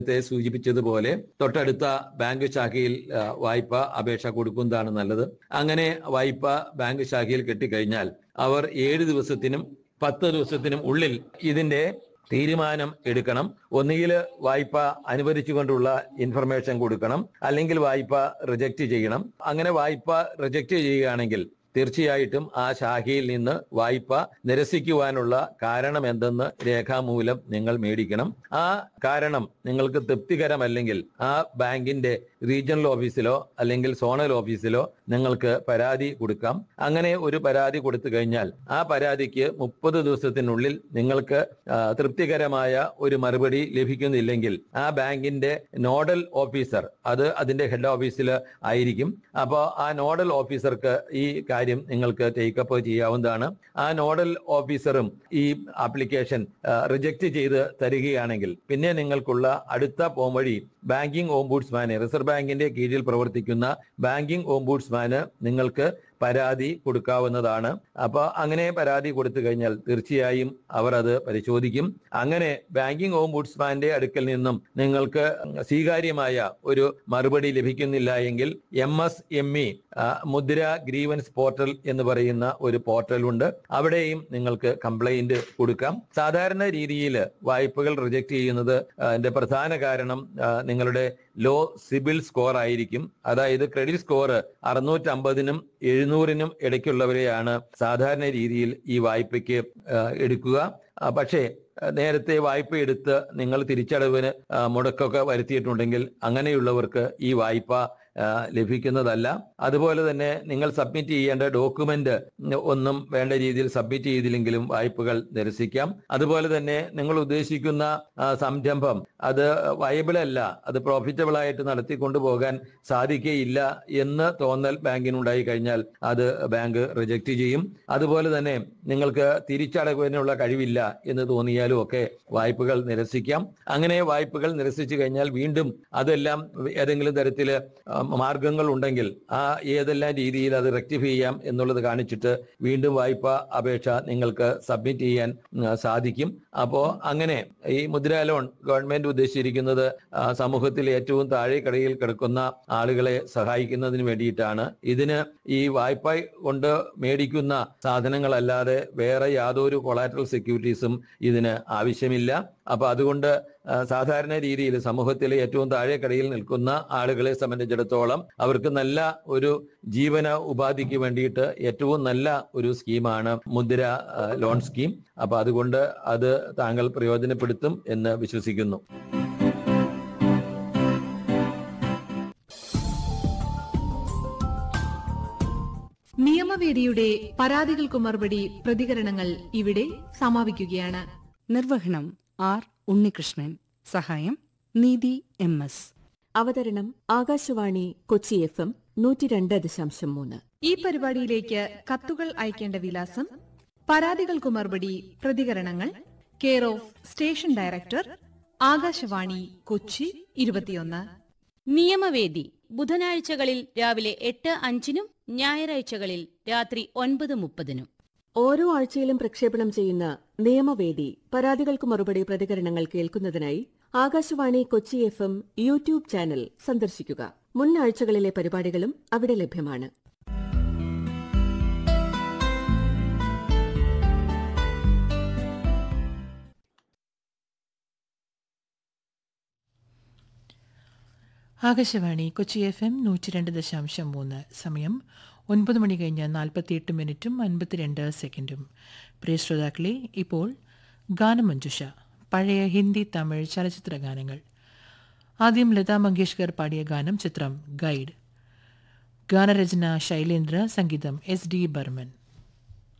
നേരത്തെ സൂചിപ്പിച്ചതുപോലെ തൊട്ടടുത്ത ബാങ്ക് ശാഖയിൽ ആ, വായ്പ അപേക്ഷ കൊടുക്കുന്നതാണ് നല്ലത് അങ്ങനെ വായ്പ ബാങ്ക് ശാഖയിൽ കെട്ടിക്കഴിഞ്ഞാൽ അവർ ഏഴ് ദിവസത്തിനും പത്ത് ദിവസത്തിനും ഉള്ളിൽ ഇതിന്റെ തീരുമാനം എടുക്കണം ഒന്നുകിൽ വായ്പ അനുവദിച്ചുകൊണ്ടുള്ള ഇൻഫർമേഷൻ കൊടുക്കണം അല്ലെങ്കിൽ വായ്പ റിജക്റ്റ് ചെയ്യണം അങ്ങനെ വായ്പ റിജക്റ്റ് ചെയ്യുകയാണെങ്കിൽ തീർച്ചയായിട്ടും ആ ശാഖയിൽ നിന്ന് വായ്പ നിരസിക്കുവാനുള്ള കാരണം എന്തെന്ന് രേഖാമൂലം നിങ്ങൾ മേടിക്കണം ആ കാരണം നിങ്ങൾക്ക് തൃപ്തികരമല്ലെങ്കിൽ ആ ബാങ്കിന്റെ റീജിയണൽ ഓഫീസിലോ അല്ലെങ്കിൽ സോണൽ ഓഫീസിലോ നിങ്ങൾക്ക് പരാതി കൊടുക്കാം അങ്ങനെ ഒരു പരാതി കൊടുത്തു കഴിഞ്ഞാൽ ആ പരാതിക്ക് മുപ്പത് ദിവസത്തിനുള്ളിൽ നിങ്ങൾക്ക് ആ, തൃപ്തികരമായ ഒരു മറുപടി ലഭിക്കുന്നില്ലെങ്കിൽ ആ ബാങ്കിന്റെ നോഡൽ ഓഫീസർ അത് അതിന്റെ ഹെഡ് ഓഫീസിൽ ആയിരിക്കും അപ്പോൾ ആ നോഡൽ ഓഫീസർക്ക് ഈ കാര്യം നിങ്ങൾക്ക് ടേക്കപ്പ് ചെയ്യാവുന്നതാണ് ആ നോഡൽ ഓഫീസറും ഈ ആപ്ലിക്കേഷൻ റിജക്റ്റ് ചെയ്ത് തരികയാണെങ്കിൽ പിന്നെ നിങ്ങൾക്കുള്ള അടുത്ത പോംവഴി ബാങ്കിംഗ് ഓംബൂഡ്സ്മാനെ റിസർവ് ബാങ്കിന്റെ കീഴിൽ പ്രവർത്തിക്കുന്ന ബാങ്കിംഗ് ഓംബൂഡ്സ്മാന് നിങ്ങൾക്ക് പരാതി കൊടുക്കാവുന്നതാണ് അപ്പൊ അങ്ങനെ പരാതി കൊടുത്തു കഴിഞ്ഞാൽ തീർച്ചയായും അവർ അത് പരിശോധിക്കും അങ്ങനെ ബാങ്കിംഗ് ഓംബുഡ്സ്മാന്റെ അടുക്കൽ നിന്നും നിങ്ങൾക്ക് സ്വീകാര്യമായ ഒരു മറുപടി ലഭിക്കുന്നില്ല എങ്കിൽ M S M E Mudra grievance portal എന്ന് പറയുന്ന ഒരു പോർട്ടൽ ഉണ്ട് അവിടെയും നിങ്ങൾക്ക് കംപ്ലൈന്റ് കൊടുക്കാം സാധാരണ രീതിയിൽ വായ്പകൾ റിജക്ട് ചെയ്യുന്നത് ആ, അതിന്റെ പ്രധാന കാരണം ആ, നിങ്ങളുടെ ലോ സിബിൽ സ്കോർ ആയിരിക്കും അതായത് ക്രെഡിറ്റ് സ്കോർ അറുന്നൂറ്റമ്പതിനും എഴുന്നൂറിനും ഇടയ്ക്കുള്ളവരെയാണ് സാധാരണ രീതിയിൽ ഈ വായ്പയ്ക്ക് ആ, എടുക്കുക ആ, പക്ഷേ ആ, നേരത്തെ വായ്പ എടുത്ത് നിങ്ങൾ തിരിച്ചടവിന് ആ, മുടക്കമൊക്കെ വരുത്തിയിട്ടുണ്ടെങ്കിൽ അങ്ങനെയുള്ളവർക്ക് ഈ വായ്പ ആ, ലഭിക്കുന്നതല്ല അതുപോലെ തന്നെ നിങ്ങൾ സബ്മിറ്റ് ചെയ്യേണ്ട ഡോക്യുമെന്റ് ഒന്നും വേണ്ട രീതിയിൽ സബ്മിറ്റ് ചെയ്തില്ലെങ്കിലും വായ്പകൾ നിരസിക്കാം അതുപോലെ തന്നെ നിങ്ങൾ ഉദ്ദേശിക്കുന്ന ആ, സംരംഭം അത് വയബിൾ അല്ല അത് പ്രോഫിറ്റബിൾ ആയിട്ട് നടത്തിക്കൊണ്ടു പോകാൻ സാധിക്കുകയില്ല എന്ന് തോന്നൽ ബാങ്കിനുണ്ടായി കഴിഞ്ഞാൽ അത് ബാങ്ക് റിജക്റ്റ് ചെയ്യും അതുപോലെ തന്നെ നിങ്ങൾക്ക് തിരിച്ചടവിനുള്ള കഴിവില്ല എന്ന് തോന്നിയാലും ഒക്കെ വായ്പകൾ നിരസിക്കാം അങ്ങനെ വായ്പകൾ നിരസിച്ചു കഴിഞ്ഞാൽ വീണ്ടും അതെല്ലാം ഏതെങ്കിലും തരത്തില് ആ, മാർഗങ്ങൾ ഉണ്ടെങ്കിൽ ആ ഏതെല്ലാം രീതിയിൽ അത് റെക്ടിഫൈ ചെയ്യാം എന്നുള്ളത് കാണിച്ചിട്ട് വീണ്ടും വായ്പ അപേക്ഷ നിങ്ങൾക്ക് സബ്മിറ്റ് ചെയ്യാൻ ഉം, സാധിക്കും അപ്പോ അങ്ങനെ ഈ മുദ്രാ ലോൺ ഗവൺമെന്റ് ഉദ്ദേശിച്ചിരിക്കുന്നത് ആ, സമൂഹത്തിൽ ഏറ്റവും താഴെ കടയിൽ കിടക്കുന്ന ആളുകളെ സഹായിക്കുന്നതിന് വേണ്ടിയിട്ടാണ് ഇതിന് ഈ വായ്പ കൊണ്ട് മേടിക്കുന്ന സാധനങ്ങളല്ലാതെ വേറെ യാതൊരു കൊളാറ്ററൽ സെക്യൂരിറ്റീസും ഇതിന് ആവശ്യമില്ല അപ്പൊ അതുകൊണ്ട് ആ, സാധാരണ രീതിയിൽ സമൂഹത്തിലെ ഏറ്റവും താഴെ കടയിൽ നിൽക്കുന്ന ആളുകളെ സംബന്ധിച്ചിടത്തോളം അവർക്ക് നല്ല ഒരു ജീവന ഉപാധിക്ക് വേണ്ടിയിട്ട് ഏറ്റവും നല്ല ഒരു സ്കീമാണ് മുദ്ര ആ, ലോൺ സ്കീം അപ്പൊ അതുകൊണ്ട് അത് താങ്കൾ പ്രയോജനപ്പെടുത്തും എന്ന് വിശ്വസിക്കുന്നു നിയമവേദിയുടെ പരാതികൾക്കു മറുപടി പ്രതികരണങ്ങൾ ഇവിടെ സമാപിക്കുകയാണ് നിർവഹണം ആർ ഉണ്ണികൃഷ്ണൻ സഹായം നീതി എം എസ് അവതരണം ആകാശവാണി കൊച്ചി എഫ് എം നൂറ്റി രണ്ട് ദശാംശം മൂന്ന് ഈ പരിപാടിയിലേക്ക് കത്തുകൾ അയക്കേണ്ട വിലാസം പരാതികൾക്കു മറുപടി പ്രതികരണങ്ങൾ care of station director Akashvani Kochi ഇരുപത്തിയൊന്ന് നിയമവേദി ബുധനാഴ്ചകളിൽ രാവിലെ എട്ട് അഞ്ചിനും ഞായറാഴ്ചകളിൽ രാത്രി ഒൻപത് മുപ്പതിനും ഓരോ ആഴ്ചയിലും പ്രക്ഷേപണം ചെയ്യുന്ന നിയമവേദി പരാതികൾക്ക് മറുപടി പ്രതികരണങ്ങൾ കേൾക്കുന്നതിനായി Akashvani Kochi F M YouTube channel സന്ദർശിക്കുക മുൻ ആഴ്ചകളിലെ പരിപാടികളും അവിടെ ലഭ്യമാണ് ആകാശവാണി കൊച്ചി എഫ് എം നൂറ്റി രണ്ട് ദശാംശം മൂന്ന് സമയം ഒൻപത് മണി കഴിഞ്ഞ് നാൽപ്പത്തിയെട്ട് മിനിറ്റും അൻപത്തിരണ്ട് സെക്കൻഡും പ്രിയ ശ്രോതാക്കളെ ഇപ്പോൾ ഗാനമഞ്ജുഷ പഴയ ഹിന്ദി തമിഴ് ചലച്ചിത്ര ഗാനങ്ങൾ ആദ്യം ലതാ മങ്കേഷ്കർ പാടിയ ഗാനം ചിത്രം ഗൈഡ് ഗാനരചന ശൈലേന്ദ്ര സംഗീതം എസ് ഡി ബർമൻ